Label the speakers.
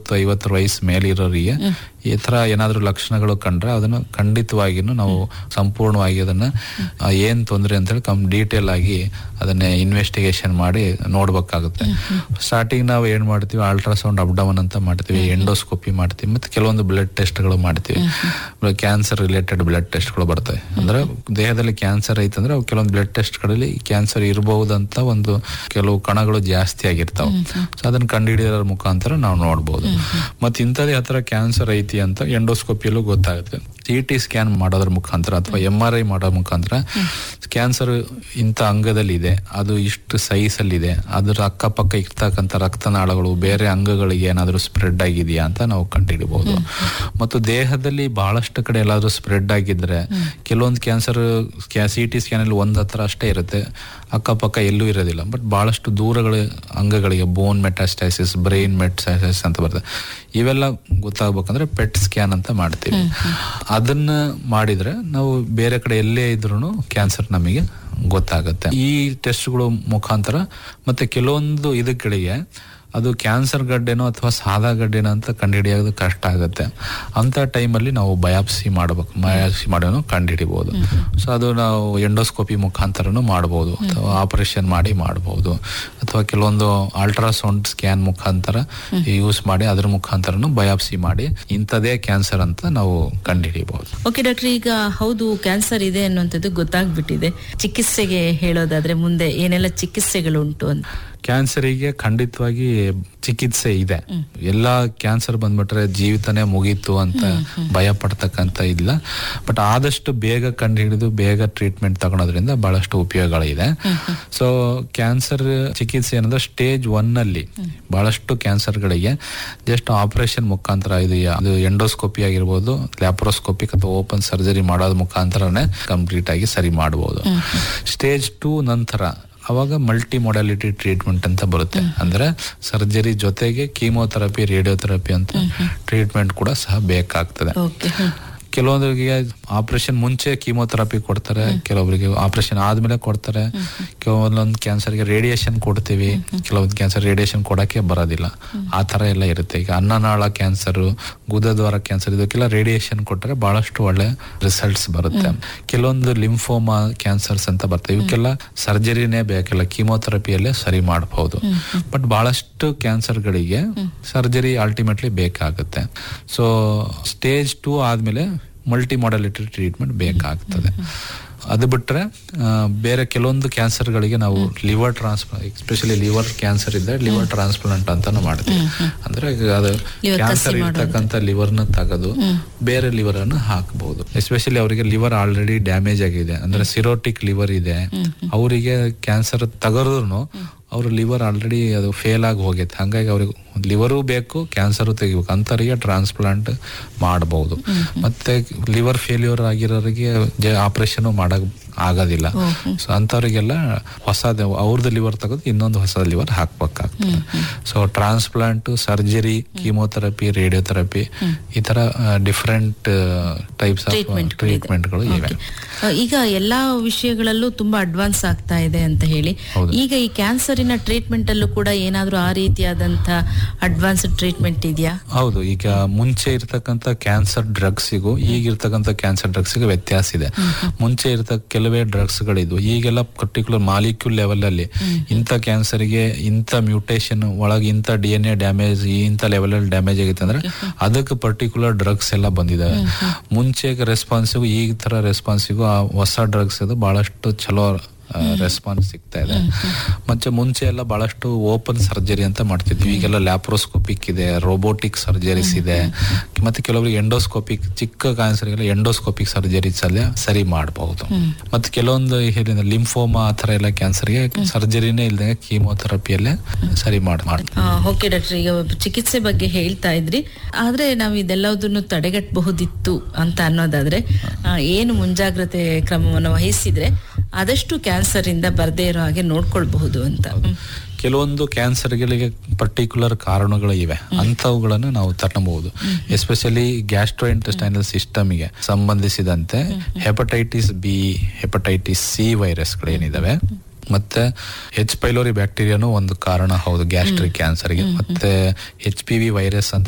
Speaker 1: ಅರವತ್ತು ಐವತ್ತು ವಯಸ್ಸು ಮೇಲಿರೋರಿಗೆ ಈ ತರ ಏನಾದ್ರೂ ಲಕ್ಷಣಗಳು ಕಂಡ್ರೆ ಅದನ್ನ ಖಂಡಿತವಾಗಿನೂ ನಾವು ಸಂಪೂರ್ಣವಾಗಿ ಅದನ್ನ ಆ, ಏನ್ ತೊಂದರೆ ಅಂತ ಹೇಳಿ ಕಮ್ ಡೀಟೇಲ್ ಆಗಿ ಅದನ್ನ ಇನ್ವೆಸ್ಟಿಗೇಷನ್ ಮಾಡಿ ನೋಡ್ಬೇಕಾಗುತ್ತೆ ಸ್ಟಾರ್ಟಿಂಗ್ ನಾವು ಏನ್ ಮಾಡ್ತೀವಿ ಅಲ್ಟ್ರಾಸೌಂಡ್ ಅಬ್ಡಮನ್ ಅಂತ ಮಾಡ್ತೀವಿ ಎಂಡೋಸ್ಕೋಪಿ ಮಾಡ್ತೀವಿ ಮತ್ತೆ ಕೆಲವೊಂದು ಬ್ಲಡ್ ಟೆಸ್ಟ್ಗಳು ಮಾಡ್ತೀವಿ ಕ್ಯಾನ್ಸರ್ ರಿಲೇಟೆಡ್ ಬ್ಲಡ್ ಟೆಸ್ಟ್ಗಳು ಬರ್ತವೆ ಅಂದ್ರೆ ದೇಹದಲ್ಲಿ ಕ್ಯಾನ್ಸರ್ ಐತಂದ್ರೆ ಅವು ಕೆಲವೊಂದು ಬ್ಲಡ್ ಟೆಸ್ಟ್ಗಳಲ್ಲಿ ಕ್ಯಾನ್ಸರ್ ಇರಬಹುದಂತ ಒಂದು ಕೆಲವು ಕಣಗಳು ಜಾಸ್ತಿ ಆಗಿರ್ತಾವ ಸೊ ಅದನ್ನ ಕಂಡುಹಿಡಿಯೋದ್ರ ಮುಖಾಂತರ ನಾವು ನೋಡ್ಬೋದು ಮತ್ತೆ ಇಂಥದೇ ಹತ್ರ ಕ್ಯಾನ್ಸರ್ ಐತಿ ಅಂತ ಎಂಡೋಸ್ಕೋಪಿಯಲ್ಲೂ ಗೊತ್ತಾಗುತ್ತೆ ಸಿ ಟಿ ಸ್ಕ್ಯಾನ್ ಮಾಡೋದ್ರ ಮುಖಾಂತರ ಅಥವಾ ಎಂ ಆರ್ ಐ ಮಾಡೋ ಮುಖಾಂತರ ಕ್ಯಾನ್ಸರ್ ಇಂಥ ಅಂಗದಲ್ಲಿ ಇದೆ ಅದು ಇಷ್ಟು ಸೈಜ್ ಅಲ್ಲಿ ಇದೆ ಅದ್ರ ಅಕ್ಕಪಕ್ಕ ಇರ್ತಕ್ಕಂಥ ರಕ್ತನಾಳಗಳು ಬೇರೆ ಅಂಗಗಳಿಗೆ ಏನಾದರೂ ಸ್ಪ್ರೆಡ್ ಆಗಿದೆಯಾ ಅಂತ ನಾವು ಕಂಡುಹಿಡಿಬಹುದು ಮತ್ತು ದೇಹದಲ್ಲಿ ಬಹಳಷ್ಟು ಕಡೆ ಎಲ್ಲಾದ್ರೂ ಸ್ಪ್ರೆಡ್ ಆಗಿದ್ರೆ ಕೆಲವೊಂದು ಕ್ಯಾನ್ಸರ್ ಸಿ ಟಿ ಸ್ಕ್ಯಾನ್ ಅಲ್ಲಿ ಒಂದ್ ಹತ್ರ ಅಷ್ಟೇ ಇರುತ್ತೆ ಅಕ್ಕಪಕ್ಕ ಎಲ್ಲೂ ಇರೋದಿಲ್ಲ ಬಟ್ ಬಹಳಷ್ಟು ದೂರಗಳ ಅಂಗಗಳಿಗೆ ಬೋನ್ ಮೆಟಾಸ್ಟೈಸಿಸ್ ಬ್ರೈನ್ ಮೆಟಾಸ್ಟೈಸಿಸ್ ಅಂತ ಬರ್ತದೆ ಇವೆಲ್ಲ ಗೊತ್ತಾಗ್ಬೇಕಂದ್ರೆ ಪೆಟ್ ಸ್ಕ್ಯಾನ್ ಅಂತ ಮಾಡ್ತೀವಿ ಅದನ್ನ ಮಾಡಿದ್ರೆ ನಾವು ಬೇರೆ ಕಡೆ ಎಲ್ಲೇ ಇದ್ರೂ ಕ್ಯಾನ್ಸರ್ ನಮಗೆ ಗೊತ್ತಾಗುತ್ತೆ ಈ ಟೆಸ್ಟ್ಗಳು ಮುಖಾಂತರ ಮತ್ತೆ ಕೆಲವೊಂದು ಇದಗಳಿಗೆ ಅದು ಕ್ಯಾನ್ಸರ್ ಗಡ್ಡೆನೋ ಅಥವಾ ಸಾದಾ ಗಡ್ಡೆನೋ ಅಂತ ಕಂಡುಹಿಡಿಯೋದು ಕಷ್ಟ ಆಗುತ್ತೆ ಅಂತ ಟೈಮಲ್ಲಿ ನಾವು ಬಯಾಪ್ಸಿ ಮಾಡಬೇಕು ಬಯಾಪ್ಸಿ ಮಾಡೋನು ಕಂಡುಹಿಡಿಬಹುದು ಸೊ ಅದು ನಾವು ಎಂಡೋಸ್ಕೋಪಿ ಮುಖಾಂತರನು ಮಾಡಬಹುದು ಅಥವಾ ಆಪರೇಷನ್ ಮಾಡಿ ಮಾಡಬಹುದು ಅಥವಾ ಕೆಲವೊಂದು ಅಲ್ಟ್ರಾಸೌಂಡ್ ಸ್ಕ್ಯಾನ್ ಮುಖಾಂತರ ಯೂಸ್ ಮಾಡಿ ಅದ್ರ ಮುಖಾಂತರನು ಬಯಾಪ್ಸಿ ಮಾಡಿ ಇಂಥದೇ ಕ್ಯಾನ್ಸರ್ ಅಂತ ನಾವು ಕಂಡುಹಿಡಿಬಹುದು
Speaker 2: ಓಕೆ ಡಾಕ್ಟರ್ ಈಗ ಹೌದು ಕ್ಯಾನ್ಸರ್ ಇದೆ ಅನ್ನುವಂಥದ್ದು ಗೊತ್ತಾಗ್ಬಿಟ್ಟಿದೆ ಚಿಕಿತ್ಸೆಗೆ ಹೇಳೋದಾದ್ರೆ ಮುಂದೆ ಏನೆಲ್ಲ ಚಿಕಿತ್ಸೆಗಳು ಉಂಟು ಅಂತ
Speaker 1: ಕ್ಯಾನ್ಸರಿಗೆ ಖಂಡಿತವಾಗಿ ಚಿಕಿತ್ಸೆ ಇದೆ ಎಲ್ಲಾ ಕ್ಯಾನ್ಸರ್ ಬಂದ್ಬಿಟ್ರೆ ಜೀವಿತನೇ ಮುಗೀತು ಅಂತ ಭಯ ಪಡ್ತಕ್ಕಂತ ಇಲ್ಲ ಬಟ್ ಆದಷ್ಟು ಬೇಗ ಕಂಡುಹಿಡಿದು ಬೇಗ ಟ್ರೀಟ್ಮೆಂಟ್ ತಗೊಳೋದ್ರಿಂದ ಬಹಳಷ್ಟು ಉಪಯೋಗಗಳಿದೆ ಸೊ ಕ್ಯಾನ್ಸರ್ ಚಿಕಿತ್ಸೆ ಏನಂದ್ರೆ ಸ್ಟೇಜ್ ಒನ್ ಅಲ್ಲಿ ಬಹಳಷ್ಟು ಕ್ಯಾನ್ಸರ್ಗಳಿಗೆ ಜಸ್ಟ್ ಆಪರೇಷನ್ ಮುಖಾಂತರ ಇದು ಯಾ- ಅದು ಎಂಡೋಸ್ಕೋಪಿ ಆಗಿರ್ಬೋದು ಲ್ಯಾಪ್ರೋಸ್ಕೋಪಿಕ್ ಅಥವಾ ಓಪನ್ ಸರ್ಜರಿ ಮಾಡೋದ್ ಮುಖಾಂತರನೇ ಕಂಪ್ಲೀಟ್ ಆಗಿ ಸರಿ ಮಾಡಬಹುದು ಸ್ಟೇಜ್ ಟೂ ನಂತರ ಅವಾಗ ಮಲ್ಟಿ ಮೊಡಾಲಿಟಿ ಟ್ರೀಟ್ಮೆಂಟ್ ಅಂತ ಬರುತ್ತೆ ಅಂದ್ರೆ ಸರ್ಜರಿ ಜೊತೆಗೆ ಕೀಮೋಥೆರಪಿ ರೇಡಿಯೋಥೆರಪಿ ಅಂತ ಟ್ರೀಟ್ಮೆಂಟ್ ಕೂಡ ಸಹ ಬೇಕಾಗ್ತದೆ
Speaker 2: ಓಕೆ
Speaker 1: ಕೆಲವೊಂದರಿಗೆ ಆಪರೇಷನ್ ಮುಂಚೆ ಕೀಮೋಥೆರಪಿ ಕೊಡ್ತಾರೆ ಕೆಲವೊಬ್ಬರಿಗೆ ಆಪರೇಷನ್ ಆದ್ಮೇಲೆ ಕೊಡ್ತಾರೆ ಕೆಲವೊಂದೊಂದು ಕ್ಯಾನ್ಸರ್ಗೆ ರೇಡಿಯೇಷನ್ ಕೊಡ್ತೀವಿ ಕೆಲವೊಂದು ಕ್ಯಾನ್ಸರ್ ರೇಡಿಯೇಷನ್ ಕೊಡಕ್ಕೆ ಬರೋದಿಲ್ಲ ಆ ತರ ಎಲ್ಲ ಇರುತ್ತೆ ಈಗ ಅನ್ನನಾಳ ಕ್ಯಾನ್ಸರ್ ಗುದದ್ವಾರ ಕ್ಯಾನ್ಸರ್ ಇದಕ್ಕೆಲ್ಲ ರೇಡಿಯೇಷನ್ ಕೊಟ್ಟರೆ ಬಹಳಷ್ಟು ಒಳ್ಳೆ ರಿಸಲ್ಟ್ಸ್ ಬರುತ್ತೆ ಕೆಲವೊಂದು ಲಿಂಫೋಮಾ ಕ್ಯಾನ್ಸರ್ಸ್ ಅಂತ ಬರ್ತವೆ ಇವಕ್ಕೆಲ್ಲ ಸರ್ಜರಿನೇ ಬೇಕಿಲ್ಲ ಕೀಮೋಥೆರಪಿಯಲ್ಲೇ ಸರಿ ಮಾಡಬಹುದು ಬಟ್ ಬಹಳಷ್ಟು ಕ್ಯಾನ್ಸರ್ಗಳಿಗೆ ಸರ್ಜರಿ ಅಲ್ಟಿಮೇಟ್ಲಿ ಬೇಕಾಗುತ್ತೆ ಸೊ ಸ್ಟೇಜ್ ಟೂ ಆದ್ಮೇಲೆ ಮಲ್ಟಿ ಮಾಡಲಿಟಿ ಟ್ರೀಟ್ಮೆಂಟ್ ಬೇಕಾಗ್ತದೆ ಅದು ಬಿಟ್ರೆ ಆ, ಬೇರೆ ಕೆಲವೊಂದು ಕ್ಯಾನ್ಸರ್ಗಳಿಗೆ ನಾವು liver transplant especially liver cancer ಇದ್ರೆ ಲಿವರ್ ಟ್ರಾನ್ಸ್ಪ್ಲಾಂಟ್ ಅಂತಾನು ಮಾಡ್ತೀವಿ ಅಂದ್ರೆ ಈಗ ಅದು
Speaker 2: Liver
Speaker 1: ಕ್ಯಾನ್ಸರ್
Speaker 2: ಕಸಿ
Speaker 1: ಇರ್ತಕ್ಕಂಥ ಲಿವರ್ನ ತೆಗೆದು ಬೇರೆ ಲಿವರ್ ಅನ್ನು ಹಾಕಬಹುದು ಎಸ್ಪೆಷಲಿ ಅವರಿಗೆ ಲಿವರ್ ಆಲ್ರೆಡಿ ಡ್ಯಾಮೇಜ್ ಆಗಿದೆ ಅಂದ್ರೆ ಸಿರೋಟಿಕ್ ಲಿವರ್ ಇದೆ ಅವರಿಗೆ ಕ್ಯಾನ್ಸರ್ ತಗದ್ರು ಅವ್ರ ಲಿವರ್ ಆಲ್ರೆಡಿ ಅದು ಫೇಲ್ ಆಗಿ ಹೋಗೈತೆ ಹಂಗಾಗಿ ಅವ್ರಿಗೆ ಲಿವರು ಬೇಕು ಕ್ಯಾನ್ಸರು ತೆಗಿಬೇಕು ಅಂಥವ್ರಿಗೆ ಟ್ರಾನ್ಸ್ಪ್ಲಾಂಟ್ ಮಾಡಬಹುದು ಮತ್ತೆ ಲಿವರ್ ಫೇಲ್ಯೂರ್ ಆಗಿರೋರಿಗೆ ಆಪರೇಷನ್ ಮಾಡಕ್ ಆಗೋದಿಲ್ಲ ಸೊ ಅಂಥವ್ರಿಗೆಲ್ಲ ಹೊಸದ ಅವ್ರದ್ದು ಲಿವರ್ ತೆಗೆದು ಇನ್ನೊಂದು ಹೊಸ ಲಿವರ್ ಹಾಕ್ಬೇಕಾಗ್ತದೆ so transplant surgery chemotherapy radiotherapy ಈ ತರ ಡಿಫ್ರೆಂಟ್ ಟೈಪ್ಸ್ ಆಫ್
Speaker 2: ಟ್ರೀಟ್ಮೆಂಟ್ಗಳಿದೆ.
Speaker 1: ಟ್ರೀಟ್ಮೆಂಟ್ಗಳು ಇವೆ
Speaker 2: ಆ, ಈಗ ಎಲ್ಲಾ ವಿಷಯಗಳಲ್ಲೂ ತುಂಬಾ ಅಡ್ವಾನ್ಸ್ ಆಗ್ತಾ ಇದೆ ಅಂತ ಹೇಳಿ
Speaker 1: ಹೌದು.
Speaker 2: ಈಗ ಈ ಕ್ಯಾನ್ಸರಿನ ಟ್ರೀಟ್ಮೆಂಟ್ ಅಲ್ಲೂ ಕೂಡ ಏನಾದ್ರೂ ಆ ರೀತಿಯಾದಂತ ಅಡ್ವಾನ್ಸ್ಡ್ ಟ್ರೀಟ್ಮೆಂಟ್ ಇದೆಯಾ
Speaker 1: ಹೌದು ಈಗ ಮುಂಚೆ ಇರ್ತಕ್ಕಂಥ ಕ್ಯಾನ್ಸರ್ ಡ್ರಗ್ಸಿಗೂ ಈಗ ಇರ್ತಕ್ಕಂಥ ಕ್ಯಾನ್ಸರ್ ಡ್ರಗ್ಸ್ಗೆ ವ್ಯತ್ಯಾಸ ಇದೆ ಮುಂಚೆ ಇರ್ತಕ್ಕ ಕೆಲವೇ ಡ್ರಗ್ಸ್ ಗಳಿದ್ವು ಈಗೆಲ್ಲ ಪರ್ಟಿಕ್ಯುಲರ್ ಮಾಲಿಕ್ಯೂಲ್ ಲೆವೆಲ್ ಅಲ್ಲಿ ಇಂಥ ಕ್ಯಾನ್ಸರ್ಗೆ ಇಂಥ ಮ್ಯೂಟೇಶನ್ ಒಳಗೆ ಇಂಥ ಡಿ ಎನ್ ಎ ಡ್ಯಾಮೇಜ್ ಇಂಥ ಲೆವೆಲ್ ಅಲ್ಲಿ ಡ್ಯಾಮೇಜ್ ಆಗೈತೆ ಅಂದ್ರೆ ಅದಕ್ಕೆ ಪರ್ಟಿಕ್ಯುಲರ್ ಡ್ರಗ್ಸ್ ಎಲ್ಲ ಬಂದಿದ್ದಾವೆ ಮುಂಚೆ ರೆಸ್ಪಾನ್ಸಿಗೂ ಈ ತರ ರೆಸ್ಪಾನ್ಸಿಗೂ ಆ ಹೊಸ ಡ್ರಗ್ಸ್ ಇದು ಬಹಳಷ್ಟು ಚಲೋ ರೆಸ್ಪಾನ್ಸ್ ಸಿಗ್ತಾ ಇದೆ ಮತ್ತೆ ಮುಂಚೆ ಎಲ್ಲ ಬಹಳಷ್ಟು ಓಪನ್ ಸರ್ಜರಿ ಅಂತ ಮಾಡ್ತಿದ್ವಿ ಈಗೆಲ್ಲ ಲ್ಯಾಪ್ರೋಸ್ಕೋಪಿಕ್ ಇದೆ ರೋಬೋಟಿಕ್ ಸರ್ಜರೀಸ್ ಇದೆ ಮತ್ತೆ ಕೆಲವರಿಗೆ ಎಂಡೋಸ್ಕೋಪಿಕ್ ಚಿಕ್ಕ ಕ್ಯಾನ್ಸರ್ಗೆಲ್ಲ ಎಂಡೋಸ್ಕೋಪಿಕ್ ಸರ್ಜರೀಸ್ ಅಲ್ಲೇ ಸರಿ ಮಾಡಬಹುದು ಮತ್ತೆ ಕೆಲವೊಂದು ಹೇಳಿದ ಲಿಂಫೋಮಾ ಆ ತರ ಎಲ್ಲ ಕ್ಯಾನ್ಸರ್ಗೆ ಸರ್ಜರಿನೇ ಇಲ್ಲದೆ ಕೀಮೋಥೆರಪಿಯಲ್ಲೇ ಸರಿ ಮಾಡಿ ಮಾಡ್ತಾರೆ
Speaker 2: ಓಕೆ ಡಾಕ್ಟರ್ ಈಗ ಚಿಕಿತ್ಸೆ ಬಗ್ಗೆ ಹೇಳ್ತಾ ಇದ್ರಿ ಆದ್ರೆ ನಾವು ಇದೆಲ್ಲದನ್ನು ತಡೆಗಟ್ಟಬಹುದಿತ್ತು ಅಂತ ಅನ್ನೋದಾದ್ರೆ ಆ, ಏನು ಮುಂಜಾಗ್ರತೆ ಕ್ರಮವನ್ನು ವಹಿಸಿದ್ರೆ ಆದಷ್ಟು ಕ್ಯಾನ್ಸರ್ ಇಂದ ಬರ್ದೇ ಇರೋ ಹಾಗೆ ನೋಡ್ಕೊಳ್ಬಹುದು ಅಂತ ಹ್ಮ್.
Speaker 1: ಕೆಲವೊಂದು ಕ್ಯಾನ್ಸರ್ಗಳಿಗೆ ಪರ್ಟಿಕ್ಯುಲರ್ ಕಾರಣಗಳು ಇವೆ ಅಂಥವುಗಳನ್ನು ನಾವು ತಟ್ಟಬಹುದು ಎಸ್ಪೆಷಲಿ ಗ್ಯಾಸ್ಟ್ರೋ ಇಂಟೆಸ್ಟೈನಲ್ ಸಿಸ್ಟಮ್ಗೆ ಸಂಬಂಧಿಸಿದಂತೆ ಹೆಪಟೈಟಿಸ್ ಬಿ ಹೆಪಟೈಟಿಸ್ ಸಿ ವೈರಸ್ಗಳು ಏನಿದಾವೆ ಮತ್ತೆ ಹೆಚ್ ಪೈಲೋರಿ ಬ್ಯಾಕ್ಟೀರಿಯಾನು ಒಂದು ಕಾರಣ ಹೌದು ಗ್ಯಾಸ್ಟ್ರಿಕ್ ಕ್ಯಾನ್ಸರ್ಗೆ ಮತ್ತೆ ಎಚ್ ಪಿ ವಿ ವೈರಸ್ ಅಂತ